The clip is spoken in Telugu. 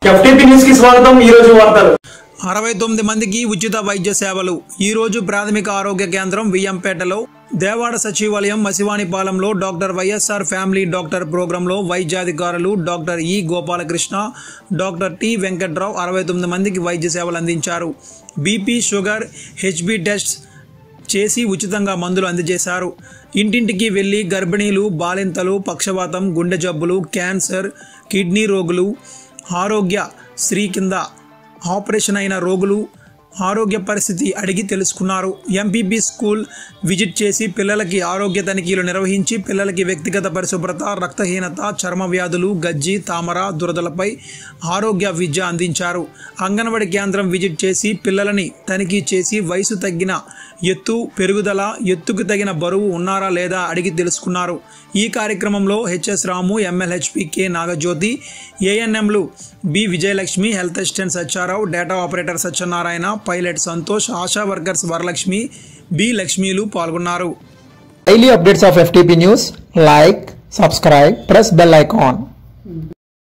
ఎఫ్టీపీ న్యూస్ కి స్వాగతం ఈ రోజు వార్తలు అరవై తొమ్మిది మందికి ఉచిత వైద్య సేవలు ఈ రోజు ప్రాథమిక ఆరోగ్య కేంద్రం వియ్యంపేటలో దేవాడ సచివాలయం మసివాణిపాలెంలో డాక్టర్ వైఎస్ఆర్ ఫ్యామిలీ డాక్టర్ ప్రోగ్రాంలో వైద్యాధికారులు డాక్టర్ ఈ గోపాలకృష్ణ డాక్టర్ టి వెంకట్రావు అరవై తొమ్మిది మందికి వైద్య సేవలు అందించారు బీపీ షుగర్ హెచ్బి టెస్ట్ చేసి ఉచితంగా మందులు అందజేశారు ఇంటింటికి వెళ్లి గర్భిణీలు బాలింతలు పక్షవాతం గుండె జబ్బులు క్యాన్సర్ కిడ్నీ రోగులు ఆరోగ్య స్త్రీ కింద ఆపరేషన్ అయిన రోగులు ఆరోగ్య పరిస్థితి అడిగి తెలుసుకున్నారు ఎంపీపీ స్కూల్ విజిట్ చేసి పిల్లలకి ఆరోగ్య తనిఖీలు నిర్వహించి పిల్లలకి వ్యక్తిగత పరిశుభ్రత రక్తహీనత చర్మ వ్యాధులు గజ్జి తామర దురదలపై ఆరోగ్య విద్య అందించారు అంగన్వాడీ కేంద్రం విజిట్ చేసి పిల్లలని తనిఖీ చేసి వయసు తగ్గిన ఎత్తు పెరుగుదల ఎత్తుకు తగిన బరువు ఉన్నారా లేదా అడిగి తెలుసుకున్నారు ఈ కార్యక్రమంలో HS Ramu MLHP K Nagajyothi ఏఎన్ఎంలు B Vijayalakshmi health assistant Satyarao data operator Satyanarayana pilot Santosh Asha workers Varalakshmi B లక్ష్మీలు పాల్గొన్నారు Daily updates of FTP news, like, subscribe, press bell icon.